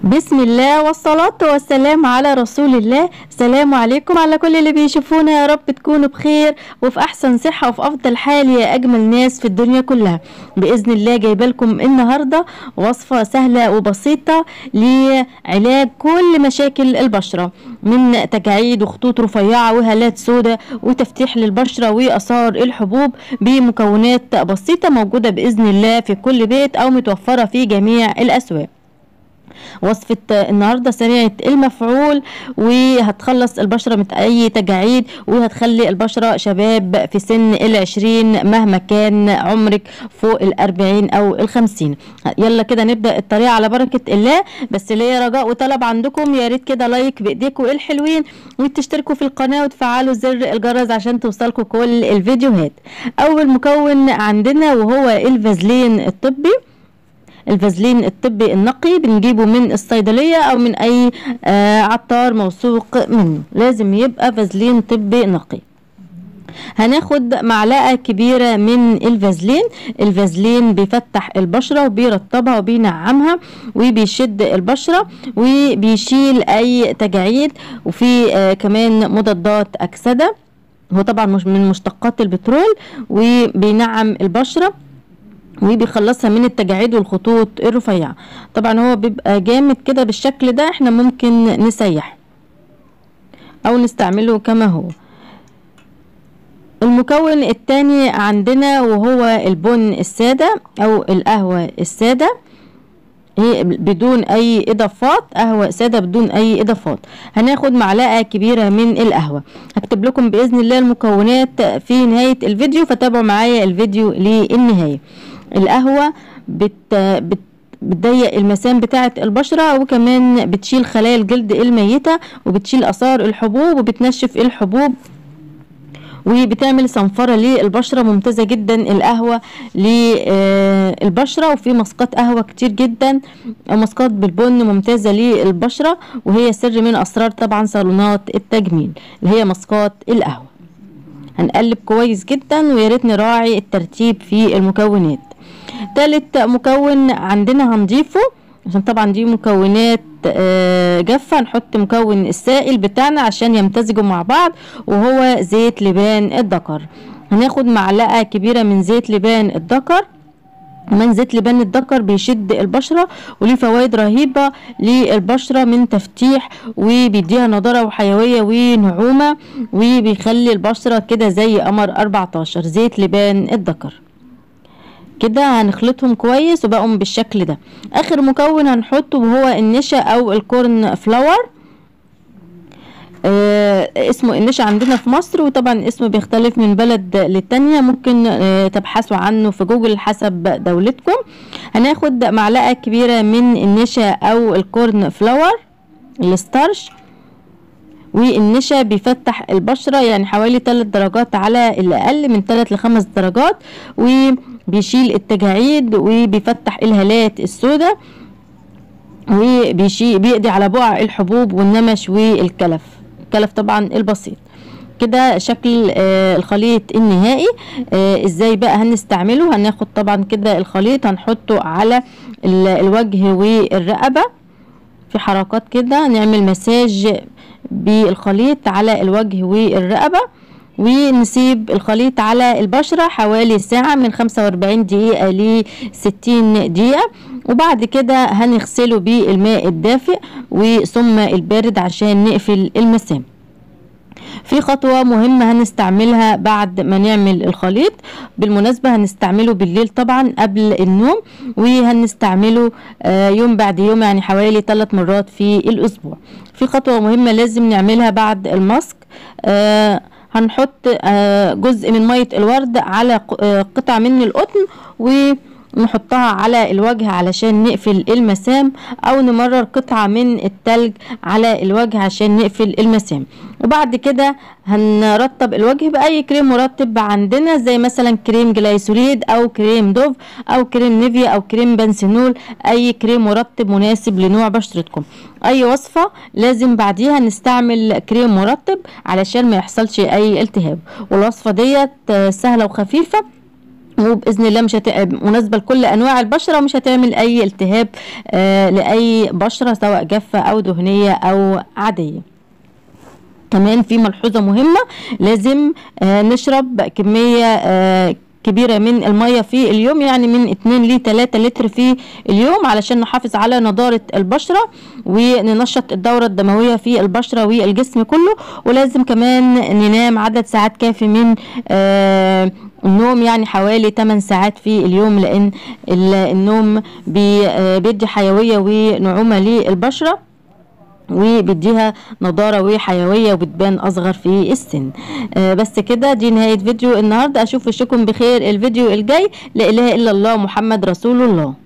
بسم الله والصلاة والسلام على رسول الله السلام عليكم على كل اللي بيشوفونا يا رب تكونوا بخير وفي أحسن صحة وفي أفضل حال يا أجمل ناس في الدنيا كلها بإذن الله جايبه لكم النهاردة وصفة سهلة وبسيطة لعلاج كل مشاكل البشرة من تجاعيد وخطوط رفيعة وهالات سوداء وتفتيح للبشرة وآثار الحبوب بمكونات بسيطة موجودة بإذن الله في كل بيت أو متوفرة في جميع الأسواق وصفة النهاردة سريعة المفعول وهتخلص البشرة من أي تجاعيد وهتخلي البشرة شباب في سن العشرين مهما كان عمرك فوق الأربعين أو الخمسين يلا كده نبدأ الطريقة على بركة الله بس ليا رجاء وطلب عندكم يا ريت كده لايك بإيديكم الحلوين وتشتركوا في القناة وتفعلوا زر الجرس عشان توصلكم كل الفيديوهات أول مكون عندنا وهو الفازلين الطبي الفازلين الطبي النقي بنجيبه من الصيدلية او من اي آه عطار موثوق منه لازم يبقى فازلين طبي نقي هناخد معلقة كبيرة من الفازلين الفازلين بيفتح البشرة وبيرطبها وبينعمها وبيشد البشرة وبيشيل اي تجاعيد وفي آه كمان مضادات اكسدة هو طبعا مش من مشتقات البترول وبينعم البشره وبيخلصها من التجاعيد والخطوط الرفيعة طبعا هو بيبقى جامد كده بالشكل ده احنا ممكن نسيح او نستعمله كما هو المكون التاني عندنا وهو البن السادة او القهوة السادة هي بدون اي اضافات قهوة سادة بدون اي اضافات هناخد معلقة كبيرة من القهوة هكتب لكم باذن الله المكونات في نهاية الفيديو فتابعوا معايا الفيديو للنهاية القهوة بت, بت بتضيق المسام بتاعة البشرة وكمان بتشيل خلايا الجلد الميتة وبتشيل اثار الحبوب وبتنشف الحبوب وبتعمل صنفرة للبشرة ممتازة جدا القهوة للبشرة وفي ماسكات قهوة كتير جدا ماسكات بالبن ممتازة للبشرة وهي سر من اسرار طبعا صالونات التجميل اللي هي ماسكات القهوة هنقلب كويس جدا ويا ريت نراعي الترتيب في المكونات تالت مكون عندنا هنضيفه عشان طبعا دي مكونات جافة نحط مكون السائل بتاعنا عشان يمتزجوا مع بعض وهو زيت لبان الذكر هناخد معلقة كبيرة من زيت لبان الذكر كمان زيت لبان الذكر بيشد البشرة وليه فوائد رهيبة للبشرة من تفتيح وبيديها نضارة وحيوية ونعومة وبيخلي البشرة كده زي قمر 14 زيت لبان الذكر كده هنخلطهم كويس وبقوا بالشكل ده اخر مكون هنحطه وهو النشا او الكورن فلاور آه اسمه النشا عندنا في مصر وطبعا اسمه بيختلف من بلد للتانية ممكن آه تبحثوا عنه في جوجل حسب دولتكم هناخد معلقة كبيرة من النشا او الكورن فلاور الستارش والنشا بيفتح البشرة يعني حوالي 3 درجات على الأقل من 3 ل 5 درجات وبيشيل التجاعيد وبيفتح الهالات السوداء وبيشيل بيقضي على بقع الحبوب والنمش والكلف الكلف طبعا البسيط كده شكل آه الخليط النهائي آه ازاي بقى هنستعمله هناخد طبعا كده الخليط هنحطه على الوجه والرقبة في حركات كده نعمل مساج بالخليط على الوجه والرقبة ونسيب الخليط على البشرة حوالي ساعة من 45 دقيقة ل 60 دقيقة وبعد كده هنغسله بالماء الدافئ وثم البارد عشان نقفل المسام في خطوة مهمة هنستعملها بعد ما نعمل الخليط بالمناسبة هنستعمله بالليل طبعا قبل النوم وهنستعمله يوم بعد يوم يعني حوالي ثلاث مرات في الأسبوع في خطوة مهمة لازم نعملها بعد الماسك هنحط جزء من مية الورد على قطع من القطن و نحطها على الوجه علشان نقفل المسام او نمرر قطعة من التلج على الوجه عشان نقفل المسام وبعد كده هنرطب الوجه باي كريم مرطب عندنا زي مثلا كريم جلايسوليد او كريم دوف او كريم نيفيا او كريم بنسينول اي كريم مرطب مناسب لنوع بشرتكم اي وصفة لازم بعديها نستعمل كريم مرطب علشان ما يحصلش اي التهاب والوصفة ديت سهلة وخفيفة وباذن الله مش هت... مناسبه لكل انواع البشره ومش هتعمل اي التهاب آه لاي بشره سواء جافه او دهنيه او عاديه كمان في ملحوظه مهمه لازم آه نشرب كميه آه كبيرة من المية في اليوم يعني من 2 ل 3 لتر في اليوم علشان نحافظ على نضارة البشرة وننشط الدورة الدموية في البشرة والجسم كله ولازم كمان ننام عدد ساعات كافي من آه النوم يعني حوالي 8 ساعات في اليوم لان النوم بيدي حيوية ونعومة للبشرة وبيديها نضاره وحيويه وبتبان اصغر في السن آه بس كده دي نهايه فيديو النهارده اشوف وشكم بخير الفيديو الجاي لا اله الا الله محمد رسول الله